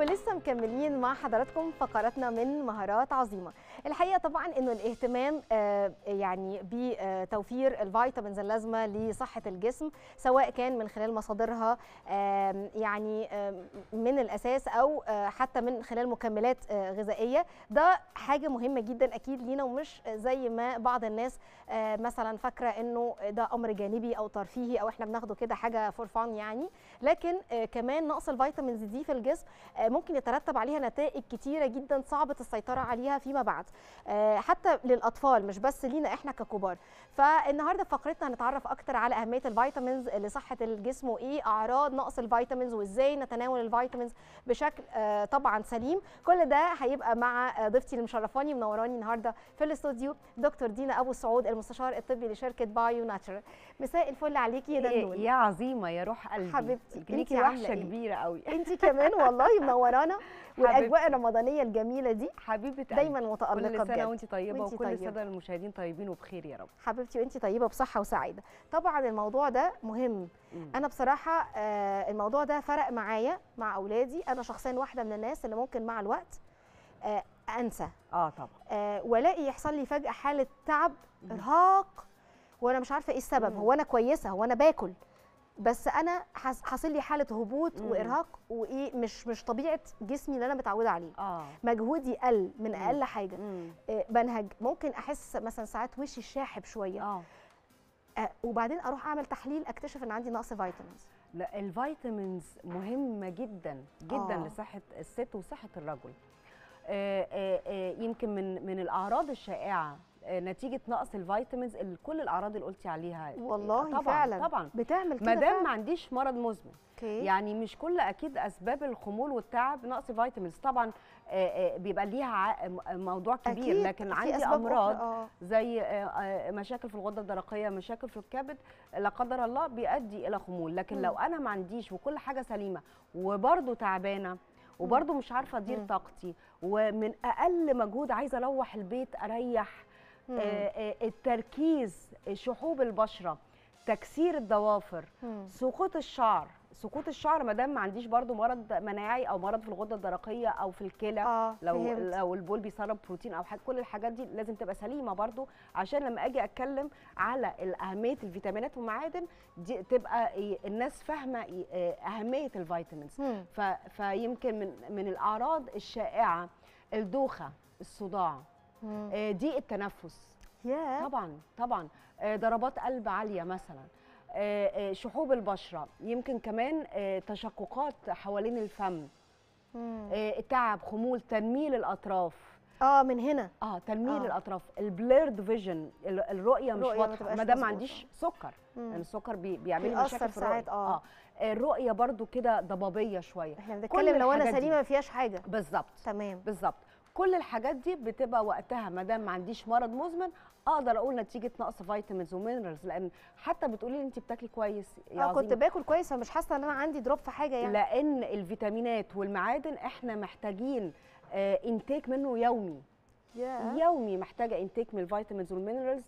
ولسه مكملين مع حضراتكم فقراتنا من مهارات عظيمه الحقيقه طبعا انه الاهتمام آه، يعني بتوفير الفيتامينز اللازمه لصحه الجسم سواء كان من خلال مصادرها آم، يعني آم، من الاساس او آه، حتى من خلال مكملات آه، غذائيه ده حاجه مهمه جدا اكيد لينا ومش زي ما بعض الناس آه، مثلا فاكره انه ده امر جانبي او ترفيهي او احنا بناخده كده حاجه فور فان يعني لكن آه، كمان نقص الفيتامينز دي في الجسم آه، ممكن يترتب عليها نتائج كتيره جدا صعبه السيطره عليها فيما بعد آه، حتى للاطفال مش بس لينا احنا ككبار فالنهارده في فقرتنا هنتعرف اكتر على اهميه الفيتامينز لصحه الجسم وايه اعراض نقص الفيتامينز وازاي نتناول الفيتامينز بشكل آه، طبعا سليم كل ده هيبقى مع آه، ضيفتي اللي مشرفاني منوراني النهارده في الاستوديو دكتور دينا ابو السعود المستشار الطبي لشركه بايو ناتشر مساء المفل عليكي يا إيه دندون يا عظيمه يا روح قلبي حبيبتي، إنتي ليكي عاملة وحشه إيه؟ كبيره قوي انت كمان والله منورانا والاجواء الرمضانيه الجميله دي حبيبه قلبي. دايما متالقه كل سنه بجد وانت طيبه وإنتي وكل طيبة. الساده المشاهدين طيبين وبخير يا رب حبيبتي وانت طيبه بصحه وسعاده طبعا الموضوع ده مهم مم. انا بصراحه آه، الموضوع ده فرق معايا مع اولادي انا شخصيا واحده من الناس اللي ممكن مع الوقت آه، انسى اه طبعا آه، والاقي يحصل لي فجاه حاله تعب ارهاق وانا مش عارفه ايه السبب مم. هو انا كويسه هو انا باكل بس انا حاس- حاصل لي حاله هبوط مم. وارهاق وايه مش مش طبيعه جسمي اللي انا متعوده عليه اه مجهودي قل من مم. اقل حاجه مم. آه، بنهج ممكن احس مثلا ساعات وشي شاحب شويه اه آه، وبعدين اروح اعمل تحليل اكتشف ان عندي نقص فيتامينز لا الفيتامينز مهمه جدا جدا آه. لصحه الست وصحه الرجل آه آه آه يمكن من من الاعراض الشائعه آه نتيجه نقص الفيتامينز ال- كل الاعراض اللي قلتي عليها والله طبعا فعلا طبعا بتعمل كده ما دام فعلاً. ما عنديش مرض مزمن اوكي يعني مش كل اكيد اسباب الخمول والتعب نقص فيتامينز طبعا آه، آه، بيبقى ليها ع- م- موضوع كبير أكيد لكن في عندي أسباب امراض أخرى، آه. زي آه، آه، مشاكل في الغده الدرقيه مشاكل في الكبد لا قدر الله بيؤدي الى خمول لكن مم. لو انا ما عنديش وكل حاجه سليمه وبرده تعبانه وبرده مش عارفه ادير مم. طاقتي ومن اقل مجهود عايزه اروح البيت اريح مم. آه، آه، التركيز شحوب البشره تكسير الضوافر مم. سقوط الشعر سقوط الشعر ما دام ما عنديش برضو مرض مناعي او مرض في الغده الدرقيه او في الكلى اه لو فهمت. لو البول بيسرب بروتين او حاجه كل الحاجات دي لازم تبقى سليمه برضو عشان لما اجي اتكلم على اهميه الفيتامينات والمعادن دي تبقى إيه الناس فاهمه إيه آه، اهميه الفيتامينز مم. ف فيمكن من من الاعراض الشائعه الدوخه الصداع مم. آه، ضيق التنفس ياه طبعا طبعا آه، ضربات قلب عاليه مثلا آه، آه، شحوب البشره يمكن كمان آه، تشققات حوالين الفم مم. آه، تعب خمول تنميل الاطراف اه من هنا اه تنميل آه. آه. الاطراف البليرد فيجن الرؤيه مش الرؤية ما واضحه تبقاش ما دام ما مظبوطة. عنديش سكر مم. يعني السكر بي بيعمل لي بيأثر مشاكل في ساعات، الرؤيه آه. آه، الرؤيه برضو كده ضبابيه شويه احنا كل بنتكلم لو انا الحاجات دي. سليمه ما فيهاش حاجه بالظبط تمام بالظبط كل الحاجات دي بتبقى وقتها ما دام ما عنديش مرض مزمن اقدر اقول نتيجه نقص فيتامينز ومينرالز لان حتى بتقولي لي انت بتاكلي كويس يا اه كنت عظيمة. باكل كويس فمش حاسه ان انا عندي دروب في حاجه يعني لان الفيتامينات والمعادن احنا محتاجين آه انتيك منه يومي ياه يومي محتاجه انتيك من الفيتامينز والمينرالز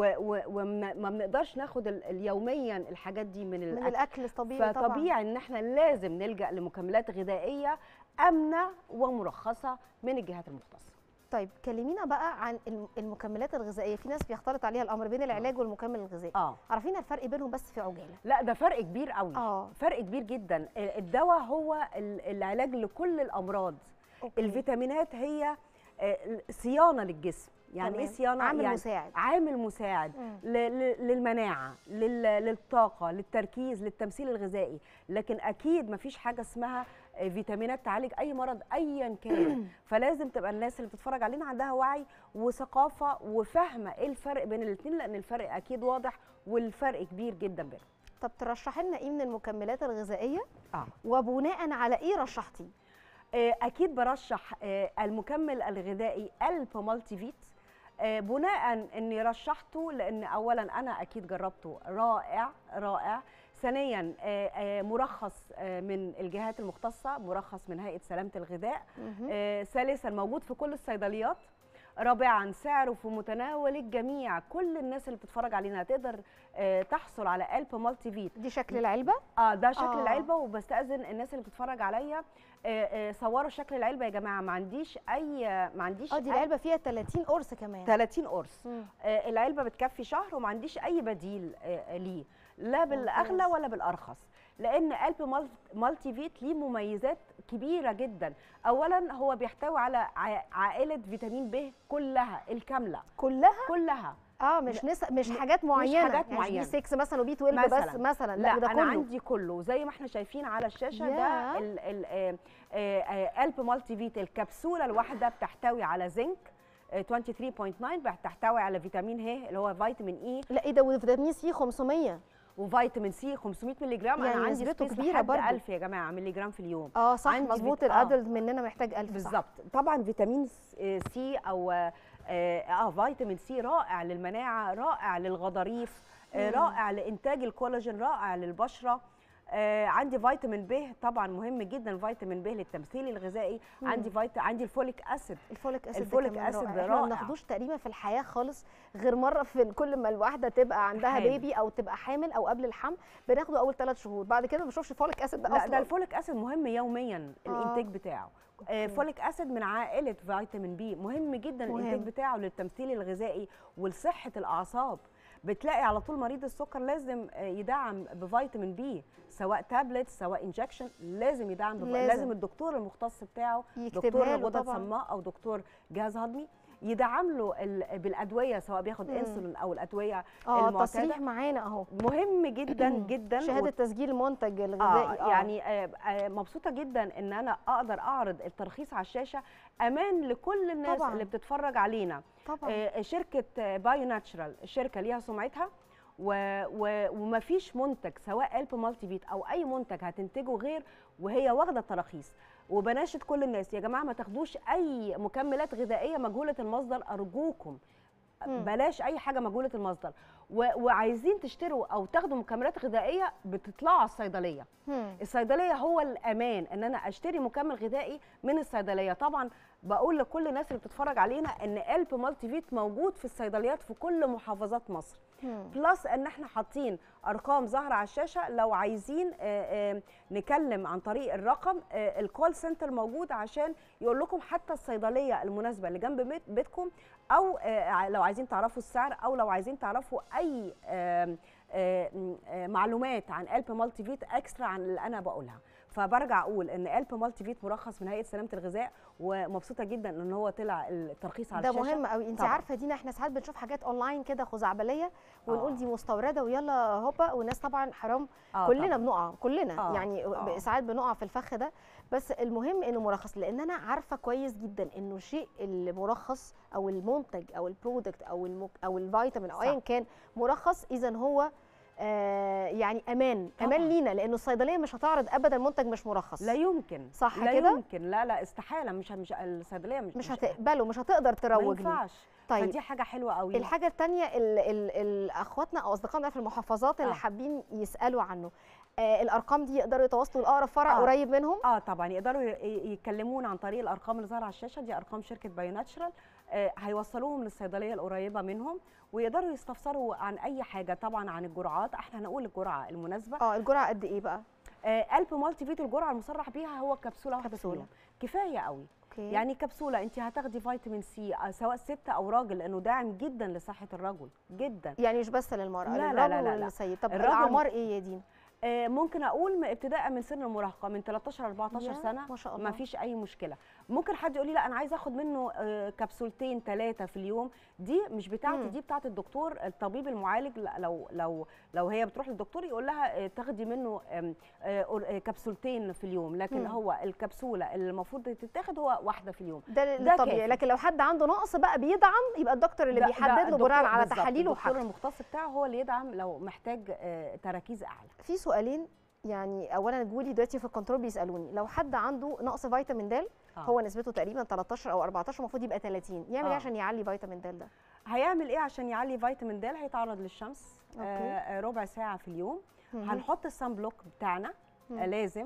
وما بنقدرش ناخد ال- اليوميا الحاجات دي من من الاكل الاكل الطبيعي طبعا فطبيعي ان احنا لازم نلجا لمكملات غذائيه امنه ومرخصه من الجهات المختصه طيب كلمينا بقى عن الم- المكملات الغذائيه في ناس بيختلط عليها الامر بين العلاج والمكمل الغذائي اه عارفين الفرق بينهم بس في عجاله لا ده فرق كبير قوي اه فرق كبير جدا الدواء هو ال- العلاج لكل الامراض أوكي. الفيتامينات هي آه، صيانه للجسم يعني تمام. ايه صيانه عامل يعني مساعد عامل مساعد مم. ل- ل- للمناعه لل- للطاقه للتركيز للتمثيل الغذائي لكن اكيد مفيش حاجه اسمها آه، فيتامينات تعالج اي مرض ايا كان فلازم تبقى الناس اللي بتتفرج علينا عندها وعي وثقافه وفاهمه ايه الفرق بين الاثنين لان الفرق اكيد واضح والفرق كبير جدا بينهم طب ترشحي لنا ايه من المكملات الغذائيه اه وبناء على ايه رشحتيه آه، اكيد برشح آه، المكمل الغذائي الب مالتي فيت آه، بناء اني رشحته لان اولا انا اكيد جربته رائع رائع ثانيا آه، آه، مرخص آه، من الجهات المختصه مرخص من هيئه سلامه الغذاء مهم. آه، ثالثا موجود في كل الصيدليات رابعا سعره في متناول الجميع كل الناس اللي بتتفرج علينا تقدر آه، تحصل على قلب مالتي فيت دي شكل العلبه اه ده شكل آه. آه. العلبه وبستاذن الناس اللي بتتفرج عليا آه، آه، صوروا شكل العلبه يا جماعه ما عنديش اي ما عنديش اه دي أي- العلبه فيها 30 قرص كمان 30 قرص مم. آه، العلبه بتكفي شهر وما عنديش اي بديل آه، ليه لا بالاغلى ممتاز. ولا بالارخص لان قلب مال- مالتي فيت ليه مميزات كبيره جدا اولا هو بيحتوي على ع- عائله فيتامين ب كلها الكامله كلها كلها اه مش نس... مش م- حاجات معينه حاجات يعني معينة. بي 6 مثلا وبي 12 بس مثلاً. مثلا لا, لا ده انا كله عندي كله زي ما احنا شايفين على الشاشه ياه. ده ال- ال- آه، آه، آه، قلب مالتي فيت الكبسوله الواحده بتحتوي على زنك آه، 23.9 بتحتوي على فيتامين ه اللي هو فيتامين اي لا ايه ده وفيتامين سي 500 وفيتامين سي 500 مللي جرام يعني انا عندي نسبته سبيس كبيرة لحد برضو. 1000 يا جماعه مللي جرام في اليوم اه صح عندي مظبوط فيت- آه. الادلت مننا محتاج 1000 صح. بالظبط طبعا فيتامين س- آه، سي او اه آه، فيتامين سي رائع للمناعه رائع للغضاريف آه، مم. رائع لانتاج الكولاجين رائع للبشره آه عندي فيتامين ب طبعا مهم جدا فيتامين ب للتمثيل الغذائي مم. عندي فيت... عندي الفوليك اسيد الفوليك اسيد الفوليك كمان أسيد رائع. ده احنا ما رائع. بناخدوش تقريبا في الحياه خالص غير مره في كل ما الواحده تبقى عندها حامل. بيبي او تبقى حامل او قبل الحمل بناخده اول ثلاث شهور بعد كده ما بنشوفش فوليك اسيد ده لا اصلا ده الفوليك اسيد مهم يوميا آه. الانتاج بتاعه آه أوكي. فوليك اسيد من عائله فيتامين بي مهم جدا مهم. الانتاج بتاعه للتمثيل الغذائي ولصحه الاعصاب بتلاقي على طول مريض السكر لازم آه، يدعم بفيتامين بي سواء تابلت سواء انجكشن لازم يدعم بف... لازم. لازم. لازم الدكتور المختص بتاعه يكتبها دكتور له غدد طبعاً. صماء او دكتور جهاز هضمي يدعم له ال- بالادويه سواء بياخد مم. انسولين او الادويه اه المعتادة. تصريح معانا اهو مهم جدا جدا شهاده تسجيل منتج الغذائي آه يعني آه آه مبسوطه جدا ان انا اقدر اعرض الترخيص على الشاشه امان لكل الناس طبعاً. اللي بتتفرج علينا طبعا آه شركه آه بايو ناتشرال الشركه ليها سمعتها و و ومفيش منتج سواء قلب مالتي فيت او اي منتج هتنتجه غير وهي واخده التراخيص وبناشد كل الناس يا جماعه ما تاخدوش اي مكملات غذائيه مجهوله المصدر ارجوكم مم. بلاش اي حاجه مجهوله المصدر و... وعايزين تشتروا او تاخدوا مكملات غذائيه بتطلعوا على الصيدليه مم. الصيدليه هو الامان ان انا اشتري مكمل غذائي من الصيدليه طبعا بقول لكل الناس اللي بتتفرج علينا ان قلب مالتي فيت موجود في الصيدليات في كل محافظات مصر مم. بلس ان احنا حاطين ارقام ظاهره على الشاشه لو عايزين آه، آه، نكلم عن طريق الرقم آه، الكول سنتر موجود عشان يقول لكم حتى الصيدليه المناسبه اللي جنب بيت- بيتكم او آه، لو عايزين تعرفوا السعر او لو عايزين تعرفوا اي آم، آه، م- آه، معلومات عن قلب مالتي فيت اكسترا عن اللي انا بقولها فبرجع اقول ان قلب مالتي فيت مرخص من هيئه سلامه الغذاء ومبسوطه جدا ان هو طلع الترخيص على ده الشاشه مهم قوي انت طبعاً. عارفه دينا احنا ساعات بنشوف حاجات اونلاين كده خزعبليه ونقول آه. دي مستورده ويلا هوبا والناس طبعا حرام آه كلنا طبعاً. بنقع كلنا آه، يعني آه. ساعات بنقع في الفخ ده بس المهم انه مرخص لان انا عارفه كويس جدا انه الشيء المرخص او المنتج او البرودكت او المك او الفيتامين او صح. ايا كان مرخص اذا هو آه يعني امان طبعاً. امان لينا لانه الصيدليه مش هتعرض ابدا منتج مش مرخص لا يمكن صح لا كده؟ يمكن لا لا استحاله مش مش الصيدليه مش مش هتقبله مش هتقدر ما تروج ليه ينفعش طيب فدي حاجه حلوه قوي الحاجة التانية ال ال ال اخواتنا او اصدقائنا في المحافظات اللي آه. حابين يسالوا عنه آه الارقام دي يقدروا يتواصلوا لاقرب فرع آه. قريب منهم اه طبعا يقدروا ي- ي- يكلمونا عن طريق الارقام اللي ظاهره على الشاشه دي ارقام شركه بايو ناتشرال آه هيوصلوهم للصيدليه القريبه منهم ويقدروا يستفسروا عن اي حاجه طبعا عن الجرعات احنا هنقول الجرعه المناسبه اه الجرعه قد ايه بقى آه قلب مالتي فيت الجرعه المصرح بيها هو كبسوله واحده في كبسولة. اليوم كفايه قوي اوكي يعني كبسوله انت هتاخدي فيتامين سي آه، سواء ست او راجل لانه داعم جدا لصحه الرجل جدا يعني مش بس للمراه لا، لا، للرجل لا، لا، لا. والسيد طب الراجل- الاعمار ايه يا دين آه، ممكن اقول م- ابتداء من سن المراهقه من 13 ل 14 يا سنه ما شاء الله. ما فيش اي مشكله ممكن حد يقول لي لا انا عايز اخد منه آه، كبسولتين ثلاثه في اليوم دي مش بتاعتي مم. دي بتاعت الدكتور الطبيب المعالج لا، لو لو لو هي بتروح للدكتور يقول لها آه، تاخدي منه آم، آه، أور- آه، كبسولتين في اليوم لكن مم. هو الكبسوله اللي المفروض تتاخد هو واحده في اليوم ده ده الطبيعي كافي. لكن لو حد عنده نقص بقى بيدعم يبقى الدكتور اللي ده- ده بيحدد له الدكتور- بناء على بالظبط، تحاليله الدكتور وحاجته المختص بتاعه هو اللي يدعم لو محتاج آه، تراكيز اعلى في سؤالين يعني اولا جولي دلوقتي في الكنترول بيسالوني لو حد عنده نقص فيتامين د آه. هو نسبته تقريبا 13 او 14 المفروض يبقى 30 يعمل ايه آه. عشان يعلي فيتامين د ده هيعمل ايه عشان يعلي فيتامين د هيتعرض للشمس أوكي. آه، آه، ربع ساعه في اليوم مهم. هنحط السان بلوك بتاعنا مم. آه، لازم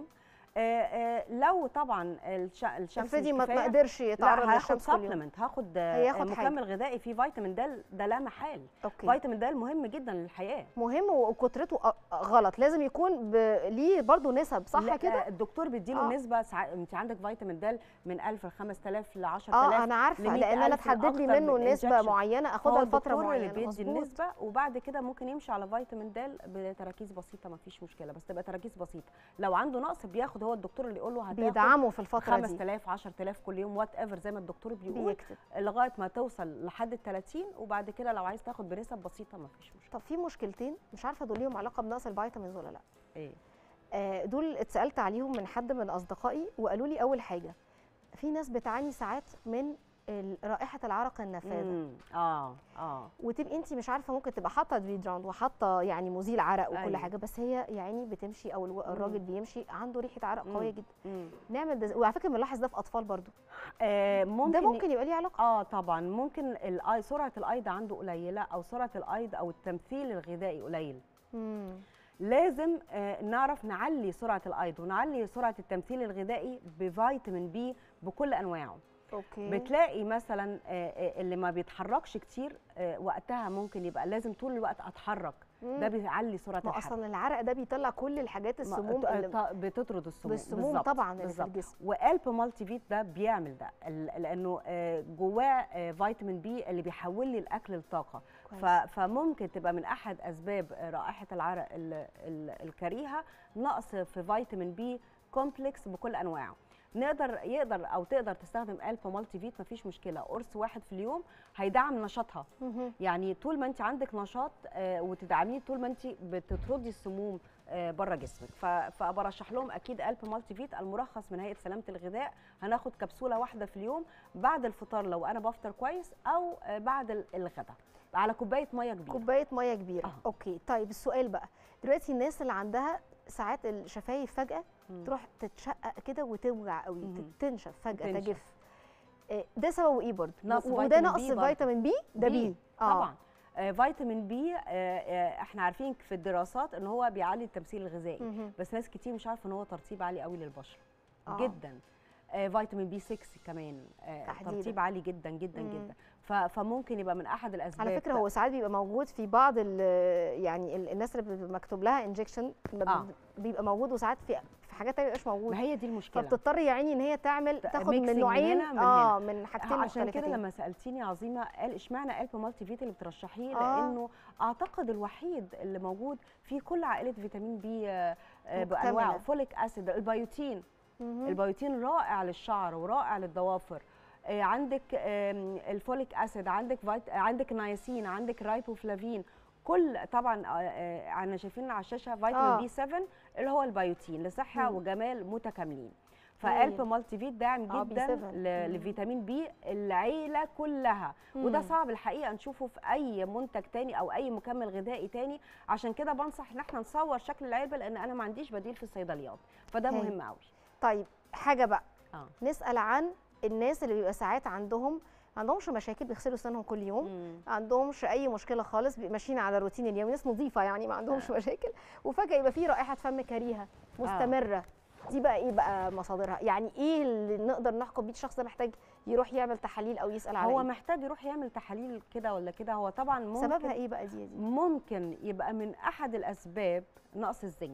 آه آه لو طبعا الش... الشمس افرضي مش ما كفاية، ما قدرش يتعرض لا هاخد للشمس كل يوم سبلمنت هاخد آه، هياخد مكمل غذائي فيه فيتامين د ده لا محال اوكي فيتامين د مهم جدا للحياه مهم وكترته أ- غلط لازم يكون ب... ليه برضو نسب صح لا، كده آه، الدكتور بيديله آه. آه. نسبه ساعات انت عندك فيتامين د من 1000 ل 5000 ل 10000 اه انا عارفه ل لان انا 100,000 اتحدد لي أكتر منه من نسبه injection. معينه هو اخدها لفتره الدكتور اللي معينه بيدي مظبوط. النسبه وبعد كده ممكن يمشي على فيتامين د بتراكيز بسيطه ما فيش مشكله بس تبقى تراكيز بسيطه لو عنده نقص بياخد هو الدكتور اللي يقول له هتاخد بيدعموا في الفتره دي 5000 10000 كل يوم وات ايفر زي ما الدكتور بيقول بيكتب لغايه ما توصل لحد ال 30 وبعد كده لو عايز تاخد بنسب بسيطه ما فيش مشكله طب في مشكلتين مش عارفه دول ليهم علاقه بنقص الفيتامينز ولا لا ايه آه، دول اتسالت عليهم من حد من اصدقائي وقالوا لي اول حاجه في ناس بتعاني ساعات من ال- رائحه العرق النفاذه مم. اه اه وتبقي انت مش عارفه ممكن تبقى حاطه ديودرانت وحاطه يعني مزيل عرق وكل أيوة. حاجه بس هي يعني بتمشي او الو- الراجل بيمشي عنده ريحه عرق مم. قويه جدا مم. نعمل ده وعلى فكره بنلاحظ ده في اطفال برضو آه ممكن ده ممكن يبقى ليه علاقه اه طبعا ممكن الاي سرعه الايض عنده قليله او سرعه الايض او التمثيل الغذائي قليل مم. لازم آه نعرف نعلي سرعه الايض ونعلي سرعه التمثيل الغذائي بفيتامين بي بكل انواعه اوكي بتلاقي مثلا آه، آه، اللي ما بيتحركش كتير آه، وقتها ممكن يبقى لازم طول الوقت اتحرك مم. ده بيعلي سرعه ما الحرق اصلا العرق ده بيطلع كل الحاجات ما- السموم ط- اللي ط- بتطرد السموم بالسموم بالظبط، طبعا اللي في بالظبط. الجسم وقلب مالتي فيت ده بيعمل ده ال- لانه آه، جواه آه، فيتامين بي اللي بيحول لي الاكل لطاقه ف- كويس. فممكن تبقى من احد اسباب آه، رائحه العرق ال- ال- الكريهه نقص في فيتامين بي كومبلكس بكل انواعه نقدر يقدر او تقدر تستخدم الب مالتي فيت مفيش مشكله قرص واحد في اليوم هيدعم نشاطها مهم. يعني طول ما انت عندك نشاط آه، وتدعميه طول ما انت بتطردي السموم بره جسمك ف- فبرشح لهم اكيد الب مالتي فيت المرخص من هيئه سلامه الغذاء هناخد كبسوله واحده في اليوم بعد الفطار لو انا بفطر كويس او آه، بعد ال- الغداء على كوبايه ميه كبيره كوبايه ميه كبيره آه. اوكي طيب السؤال بقى دلوقتي الناس اللي عندها ساعات الشفايف فجاه مم. تروح تتشقق كده وتوجع قوي مهم. تنشف فجاه تنشف. تجف إيه، ده سببه ايه برضه نقص و- وده فيتامين نقص بي برضه. فيتامين بي ده بي، بي طبعا آه فيتامين بي آه آه احنا عارفين في الدراسات ان هو بيعلي التمثيل الغذائي مهم. بس ناس كتير مش عارفه ان هو ترطيب عالي قوي للبشره آه. جدا آه فيتامين بي 6 كمان آه تحديداً. ترطيب عالي جدا جدا مم. جدا ف- فممكن يبقى من احد الاسباب على فكره هو ساعات بيبقى موجود في بعض ال- يعني ال- الناس اللي بيبقى مكتوب لها انجكشن آه. بيبقى موجود وساعات في في حاجات تانية مبيبقاش موجود ما هي دي المشكله فبتضطر يا عيني ان هي تعمل ت- تاخد mixing من من نوعين هنا من اه من حاجتين عشان كده مختلفتين لما سالتيني عظيمه قال اشمعنى قلب مالتي فيت اللي بترشحيه آه. لانه اعتقد الوحيد اللي موجود في كل عائله فيتامين بي آه، آه، مكتملة. بانواعه فوليك اسيد البيوتين مهم. البيوتين رائع للشعر ورائع للضوافر آه، عندك آم، الفوليك اسيد عندك فيت... عندك نياسين عندك رايبوفلافين كل طبعا آه، آه، انا شايفين على الشاشه فيتامين آه. بي 7 اللي هو البيوتين لصحه مم. وجمال متكاملين هايل. فقلب مالتي فيت داعم آه، بي جدا 7. ل- مم. لفيتامين بي العيله كلها وده مم. صعب الحقيقه نشوفه في اي منتج تاني او اي مكمل غذائي تاني عشان كده بنصح ان احنا نصور شكل العلبه لان انا ما عنديش بديل في الصيدليات فده هايل. مهم قوي طيب حاجه بقى اه نسال عن الناس اللي بيبقى ساعات عندهم ما عندهمش مشاكل بيغسلوا اسنانهم كل يوم مم. ما عندهمش اي مشكله خالص بيبقوا ماشيين على الروتين اليومي ناس نظيفه يعني ما عندهمش مشاكل وفجاه يبقى في رائحه فم كريهه مستمره دي بقى ايه بقى مصادرها يعني ايه اللي نقدر نحكم بيه الشخص ده محتاج يروح يعمل تحاليل او يسال على هو إيه؟ محتاج يروح يعمل تحاليل كده ولا كده هو طبعا ممكن سببها ايه بقى دي, دي؟ ممكن يبقى من احد الاسباب نقص الزنك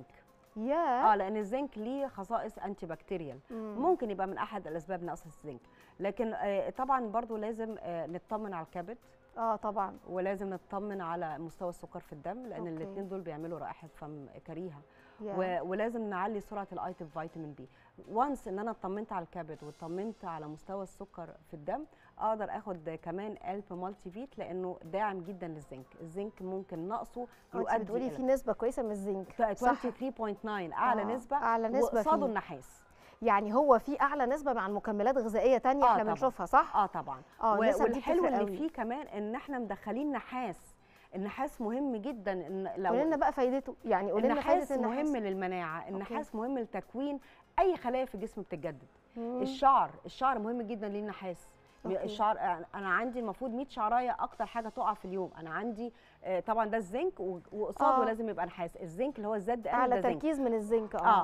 يا اه لان الزنك ليه خصائص انتي بكتيريال ممكن يبقى من احد الاسباب نقص الزنك لكن آه طبعا برضو لازم آه نطمن على الكبد اه طبعا ولازم نطمن على مستوى السكر في الدم لان أوكي. الاثنين دول بيعملوا رائحه فم كريهه يا. و- ولازم نعلي سرعه الايتم فيتامين بي وانس ان انا اطمنت على الكبد واطمنت على مستوى السكر في الدم اقدر اخد كمان الب مالتي فيت لانه داعم جدا للزنك الزنك ممكن نقصه آه، انت يؤدي بتقولي إلى في نسبه كويسه من الزنك صح 23.9 اعلى آه، نسبه أعلى نسبة وقصاده فيه. النحاس يعني هو في اعلى نسبه مع المكملات الغذائيه تانية آه، احنا طبعاً. بنشوفها صح اه طبعا اه و- النسب دي والحلو بتفرق اللي قوي. فيه كمان ان احنا مدخلين نحاس النحاس مهم جدا ان لو قولي لنا بقى فايدته يعني قولي لنا النحاس فايده النحاس مهم للمناعه النحاس مهم لتكوين اي خلايا في الجسم بتتجدد مم. الشعر الشعر مهم جدا ليه النحاس أوكي. الشعر انا عندي المفروض 100 شعرايه اكتر حاجه تقع في اليوم انا عندي آه، طبعا ده الزنك و- وقصاده آه. لازم يبقى نحاس الزنك اللي هو الزد اعلى ده زنك تركيز من الزنك اه, اه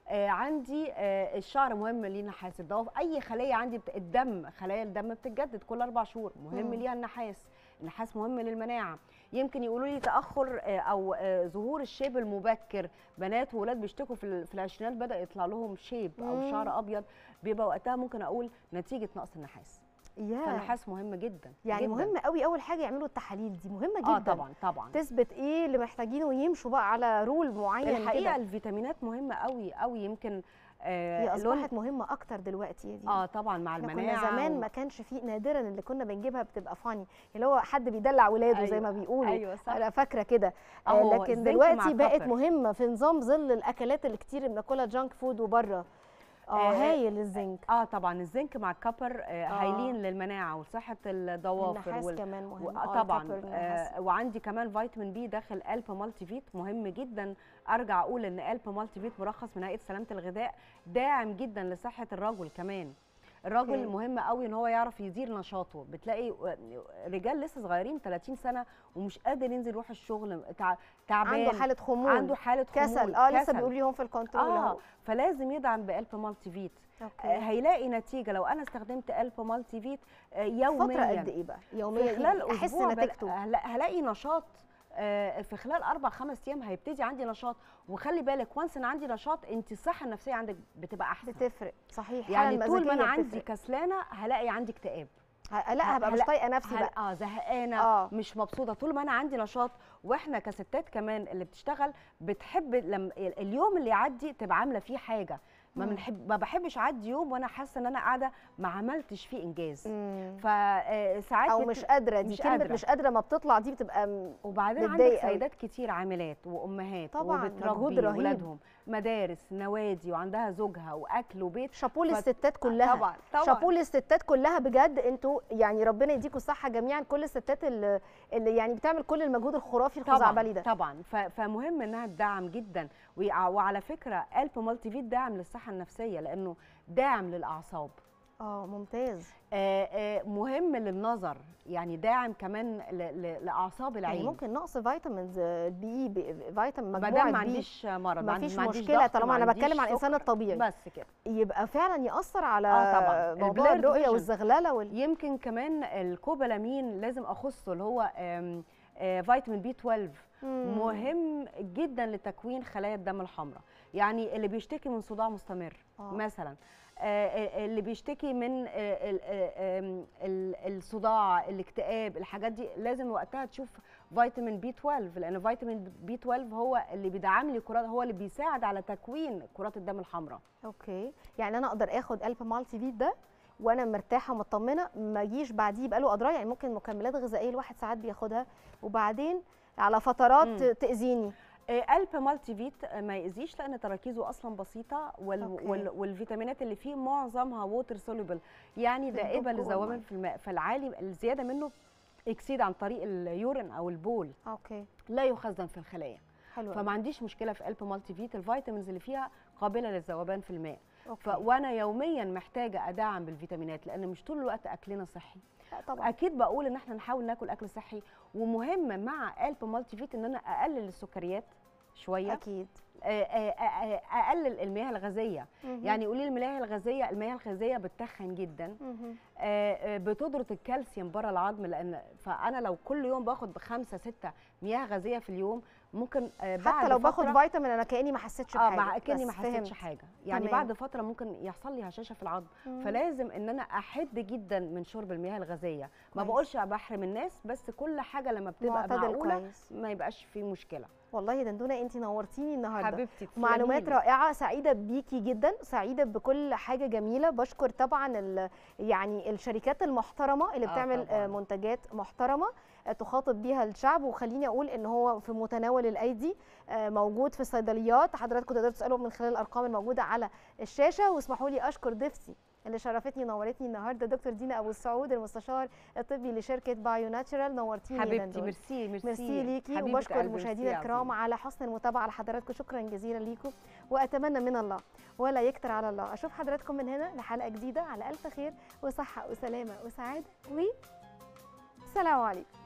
آه عندي آه الشعر مهم ليه نحاس الضوافر اي خليه عندي بت... الدم خلايا الدم بتتجدد كل اربع شهور مهم مم. ليها النحاس النحاس مهم للمناعه يمكن يقولوا لي تاخر آه، او آه، ظهور الشيب المبكر بنات وولاد بيشتكوا في ال- في العشرينات بدا يطلع لهم شيب او مم. شعر ابيض بيبقى وقتها ممكن اقول نتيجه نقص النحاس يا فالنحاس مهم جدا يعني جداً. مهم قوي اول حاجه يعملوا التحاليل دي مهمه جدا اه طبعا طبعا تثبت ايه اللي محتاجينه ويمشوا بقى على رول معين الحقيقه كده الفيتامينات مهمه قوي قوي يمكن آه هي لون- اصبحت مهمه اكتر دلوقتي يا دي اه طبعا مع احنا المناعه كنا زمان و- ما كانش فيه نادرا اللي كنا بنجيبها بتبقى فاني اللي هو حد بيدلع ولاده زي ما أيوة، بيقولوا ايوه صح انا فاكره كده آه، أهو لكن الزنك دلوقتي مع بقت الكوبر. مهمه في نظام ظل الاكلات اللي كتير بناكلها جانك فود وبره اه آه، هايل الزنك اه طبعا الزنك مع الكبر آه آه. هايلين للمناعه وصحه الضوافر النحاس وال... كمان مهم و- آه، آه طبعا الكوبر، النحاس. آه وعندي كمان فيتامين بي داخل الب مالتي فيت مهم جدا ارجع اقول ان الب مالتي فيت مرخص من هيئه سلامه الغذاء داعم جدا لصحه الرجل كمان الراجل أوكي. مهم قوي ان هو يعرف يدير نشاطه بتلاقي رجال لسه صغيرين 30 سنه ومش قادر ينزل يروح الشغل تع- تعبان عنده حاله خمول عنده حاله خمول كسل اه لسه كسل. بيقولوا لي هون في الكنترول اه اهو فلازم يدعم بألب مالتي فيت آه، اوكي هيلاقي نتيجه لو انا استخدمت ألب مالتي فيت آه، يوميا فتره قد ايه بقى يوميا في إيه؟ خلال احس اسبوع بل- نتيجته هلا- هلاقي نشاط آه، في خلال اربع خمس ايام هيبتدي عندي نشاط وخلي بالك وانس ان عندي نشاط انت الصحه النفسيه عندك بتبقى احسن بتفرق صحيح يعني الحالة طول ما انا المزاجية عندي بتفرق. كسلانه هلاقي عندي اكتئاب ه- لا هبقى مش هلا- طايقه نفسي هل- بقى اه زهقانه آه. آه. مش مبسوطه طول ما انا عندي نشاط واحنا كستات كمان اللي بتشتغل بتحب لما اليوم اللي يعدي تبقى عامله فيه حاجه ما مم. بنحب ما بحبش اعدي يوم وانا حاسه ان انا قاعده ما عملتش فيه انجاز مم. فساعات او مش قادره دي مش كلمه قادرة. مش قادره ما بتطلع دي بتبقى م- وبعدين عندك متضايق أوي. سيدات كتير عاملات وامهات طبعاً، وبتربي مجهود رهيب. ولادهم مدارس نوادي وعندها زوجها واكل وبيت شابوه فت- للستات كلها طبعا طبعا شابوه للستات كلها بجد انتوا يعني ربنا يديكم الصحه جميعا كل الستات اللي, اللي يعني بتعمل كل المجهود الخرافي الخزعبلي ده طبعا ف- فمهم انها تدعم جدا ويع- وعلى فكره الب مالتي فيت داعم للصحه النفسيه لانه داعم للاعصاب اه ممتاز آه، آه، مهم للنظر يعني داعم كمان ل- ل- لاعصاب يعني العين ممكن نقص فيتامينز البي بي فيتامين ما مجموعه دام ما بي عنديش مرض ما عندي- فيش عنديش مشكله ضغط، طالما ما انا عنديش بتكلم عن الانسان سكر، الطبيعي بس كده يبقى فعلا ياثر على آه طبعاً. موضوع البلurred الرؤيه vision. والزغلله وال... يمكن كمان الكوبالامين لازم اخصه اللي هو آم، آه، فيتامين بي 12 مم. مهم جدا لتكوين خلايا الدم الحمراء يعني اللي بيشتكي من صداع مستمر آه. مثلا آه، آه، اللي بيشتكي من آه، ال- آه، آم، ال- الصداع الاكتئاب الحاجات دي لازم وقتها تشوف فيتامين بي 12 لان فيتامين بي 12 هو اللي بيدعم لي كرات هو اللي بيساعد على تكوين كرات الدم الحمراء اوكي يعني انا اقدر اخد الب مالتي فيت ده وانا مرتاحه ومطمنه ما اجيش بعديه يبقى له اضرار يعني ممكن مكملات غذائيه الواحد ساعات بياخدها وبعدين على فترات مم. تاذيني آه، الب مالتي فيت آه، ما يأذيش لان تراكيزه اصلا بسيطه وال أوكي. وال والفيتامينات اللي فيه معظمها ووتر سوليبل يعني بتدوب دائبه جوه للذوبان المية. في الماء فالعالي الزياده منه اكسيد عن طريق اليورين او البول اوكي لا يخزن في الخلايا حلو فما عنديش مشكله في الب مالتي فيت الفيتامينز اللي فيها قابله للذوبان في الماء ف... أوكي. وانا يوميا محتاجه ادعم بالفيتامينات لان مش طول الوقت اكلنا صحي لا طبعا اكيد بقول ان احنا نحاول ناكل اكل صحي ومهم مع الب مالتي فيت ان انا اقلل السكريات شويه اكيد آه، آه، آه، اقلل المياه الغازيه مهم. يعني قولي المياه الغازيه المياه الغازيه بتخن جدا مهم. آه، آه، بتضرط الكالسيوم بره العظم لان فانا لو كل يوم باخد بخمسه سته مياه غازيه في اليوم ممكن آه، بعد حتى لو باخد فترة- فيتامين انا كاني ما حسيتش اه بحاجه مع كاني بس ما حسيتش فهمت. حاجه يعني تمام. بعد فتره ممكن يحصل لي هشاشه في العظم مم. فلازم ان انا احد جدا من شرب المياه الغازيه ما كويس. بقولش بحرم الناس بس كل حاجه لما بتبقى معتدل معقوله كويس ما يبقاش في مشكله والله دندونه انت نورتيني النهارده حبيبتي معلومات تسلميلي. رائعه سعيده بيكي جدا سعيده بكل حاجه جميله بشكر طبعا ال- يعني الشركات المحترمه اللي آه بتعمل طبعاً. آه منتجات محترمه آه تخاطب بيها الشعب وخليني اقول ان هو في متناول الايدي آه موجود في الصيدليات حضراتكم تقدروا تسالوا من خلال الارقام الموجوده على الشاشه واسمحوا لي اشكر ضيفتي اللي شرفتني ونورتني النهارده دكتور دينا ابو السعود المستشار الطبي لشركه بايو ناتشرال نورتيني يا حبيبتي دندون. ميرسي ميرسي ميرسي ليكي حبيبة وبشكر قلبي، المشاهدين ميرسي الكرام عظيم. على حسن المتابعه لحضراتكم شكرا جزيلا ليكم واتمنى من الله ولا يكتر على الله اشوف حضراتكم من هنا لحلقه جديده على الف خير وصحه وسلامه وسعاده و سلام عليكم